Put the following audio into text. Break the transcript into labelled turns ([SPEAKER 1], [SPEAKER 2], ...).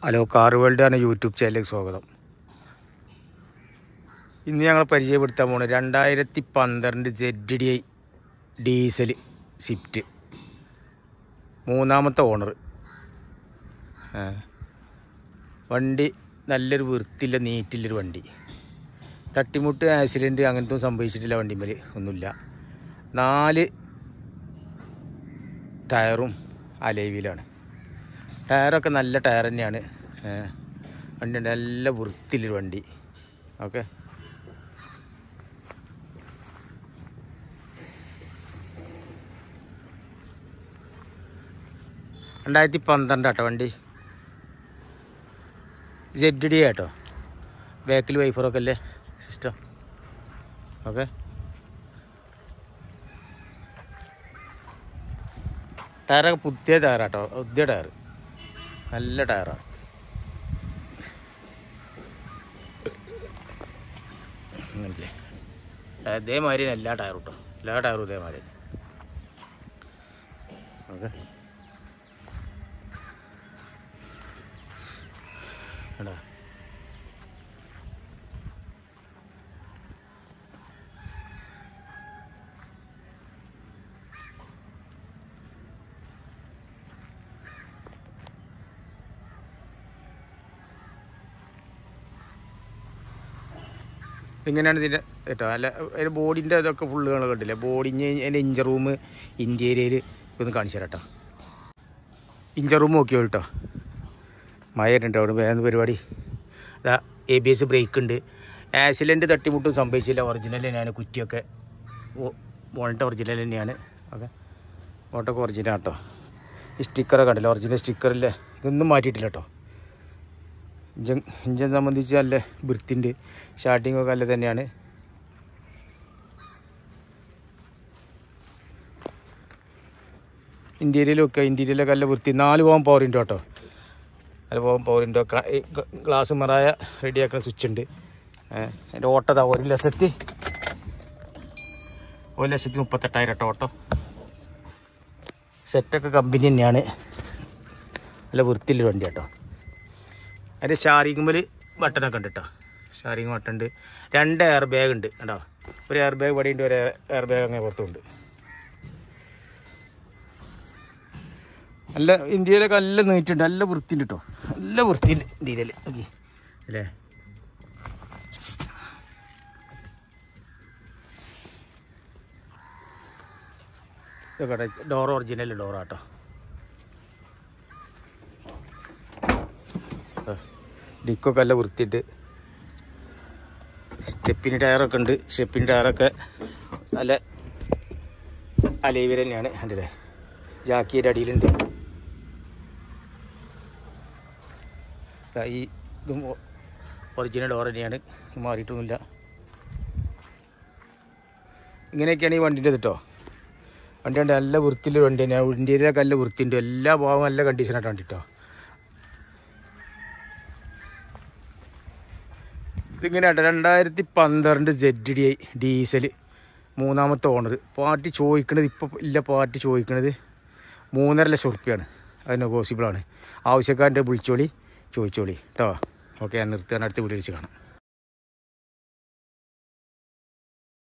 [SPEAKER 1] hello car world ആണ് YouTube ചാനലിലേക്ക് സ്വാഗതം ഇന്ന് ഞങ്ങൾ പരിചയപ്പെടുത്താൻ പോണത് രണ്ടായിരത്തി പന്ത്രണ്ട് Z D I diesel Swift മൂന്നാമത്തെ ഓണർ വണ്ടി നല്ലൊരു വൃത്തിയില്ല നീറ്റില്ലൊരു വണ്ടി തട്ടിമുട്ട് ആക്സിഡൻറ്റ് അങ്ങനത്തെ ഒന്നും സംഭവിച്ചിട്ടില്ല വണ്ടിമേൽ ഒന്നുമില്ല നാല് ടയറും അലൈവിലാണ് ടയറൊക്കെ നല്ല ടയർ തന്നെയാണ് ഏഹ് വണ്ടി നല്ല വൃത്തിയിലൊരു വണ്ടി ഓക്കെ രണ്ടായിരത്തി പന്ത്രണ്ട് ആട്ടോ വണ്ടി ജെഡ് ഡി ആട്ടോ ബാക്കിൽ വൈഫറൊക്കെ അല്ലേ സിസ്റ്റം ഓക്കെ ടയറൊക്കെ പുതിയ ടയറാട്ടോ പുതിയ ടയർ നല്ല ടയറാണ് അങ്ങനല്ലേ ഇതേമാതിരി തന്നെ എല്ലാ ടയറും കേട്ടോ എല്ലാ ടയറും ഇതേമാതിരി ഓക്കെ എടാ ഇങ്ങനെയാണ് ഇതിൻ്റെ കേട്ടോ അല്ല അതിൻ്റെ ബോഡിൻ്റെ ഇതൊക്കെ ഫുള്ളുകൾ കണ്ടില്ലേ ബോഡിൻ്റെ അതിൻ്റെ ഇഞ്ചർ റൂം ഇൻറ്റീരിയർ ഒന്ന് കാണിച്ചു തരാം കേട്ടോ ഇഞ്ചർ റൂം നോക്കിയോ കേട്ടോ മഴയുണ്ട് അവിടെ വേഗം പരിപാടി ഇതാ എ ബി എസ് ബ്രേക്ക് ഉണ്ട് ആക്സിഡൻറ്റ് തട്ടിമുട്ടും സംഭവിച്ചില്ല ഒറിജിനൽ തന്നെയാണ് കുറ്റിയൊക്കെ മോണിൻ്റെ ഒറിജിനൽ തന്നെയാണ് ഓക്കെ ഓട്ടോക്ക് ഒറിജിനൽ കേട്ടോ ഈ സ്റ്റിക്കറൊക്കെ കണ്ടില്ല ഒറിജിനൽ സ്റ്റിക്കറില്ലേ ഇതൊന്നും മാറ്റിയിട്ടില്ല കേട്ടോ ഇഞ്ചൻ ഇഞ്ചൻ സംബന്ധിച്ച് നല്ല വൃത്തിൻ്റെ സ്റ്റാർട്ടിങ് ഒക്കെ നല്ല തന്നെയാണ് ഇൻറ്റീരിയലൊക്കെ ഇൻറ്റീരിയലൊക്കെ നല്ല വൃത്തി നാല് പോകാൻ പവർ വിൻഡോ കേട്ടോ നാല് പോകാൻ പവർ വിൻഡോ ഗ്ലാസ് മറായ റെഡിയാക്കുന്ന സ്വിച്ച് ഉണ്ട് അതിൻ്റെ ഓട്ടതാ ഒരു ലക്ഷത്തി ഒരു ലക്ഷത്തി മുപ്പത്തെട്ടായിരം കേട്ടോ ഓട്ടോ സെറ്റൊക്കെ കമ്പനി തന്നെയാണ് നല്ല വൃത്തിയുള്ളൊരു വണ്ടി കേട്ടോ അതിൻ്റെ ഷാറിങ്ങുമ്പോൾ ബട്ടനൊക്കെ ഉണ്ട് കേട്ടോ ഷാറിങ് ബട്ടൺ ഉണ്ട് രണ്ട് എയർ ബാഗ് ഉണ്ട് കേട്ടോ ഒരു എയർ ബാഗ് ഇവിടെ ഉണ്ട് ഒരു എയർ ബാഗ് അങ്ങനെ പുറത്തുണ്ട് നല്ല ഇന്ത്യയിലൊക്കെ നല്ല നീറ്റുണ്ട് നല്ല വൃത്തിയുണ്ട് കേട്ടോ നല്ല വൃത്തിയുണ്ട് ഇന്ത്യയിൽ ഓക്കെ അല്ലേ ഇതൊക്കെ ഡോർ ഒറിജിനൽ ഡോറാട്ടോ ഡിക്കൊക്കെ നല്ല വൃത്തിയിട്ട് സ്റ്റെപ്പിന് ടയറൊക്കെ ഉണ്ട് സ്റ്റെപ്പിന് ടയറൊക്കെ നല്ല അലൈവർ തന്നെയാണ് കണ്ടില്ലേ ജാക്കിയുടെ അടിയിലുണ്ട് ദാ ഈ ഇതും ഒറിജിനൽ ഡോർ തന്നെയാണ് മാറിയിട്ടൊന്നുമില്ല ഇങ്ങനെയൊക്കെയാണ് ഈ വണ്ടിൻ്റെ കേട്ടോ വണ്ടി ഉണ്ട് നല്ല വൃത്തിയുള്ള വണ്ടി തന്നെയാണ് ഇന്ത്യയിലൊക്കെ നല്ല വൃത്തിയുണ്ട് എല്ലാ ഭാഗവും നല്ല കണ്ടീഷനായിട്ട് വണ്ടി കേട്ടോ ഇതിങ്ങനെ രണ്ടായിരത്തി പന്ത്രണ്ട് ജെഡ് ഡി ഐ ഡീസൽ മൂന്നാമത്തെ ഓണർ പാർട്ടി ചോദിക്കണത് ഇപ്പോൾ ഇല്ല പാർട്ടി ചോദിക്കണത് മൂന്നര ലക്ഷം ഉറുപ്പ്യാണ് അത് നെഗോസിബിളാണ് ആവശ്യക്കാരൻ്റെ വിളിച്ചോളി ചോദിച്ചോളി കേട്ടോ ഓക്കെ ഞാൻ നിർത്തുകയാണ് അടുത്ത വീഡിയോ വെച്ച് കാണാം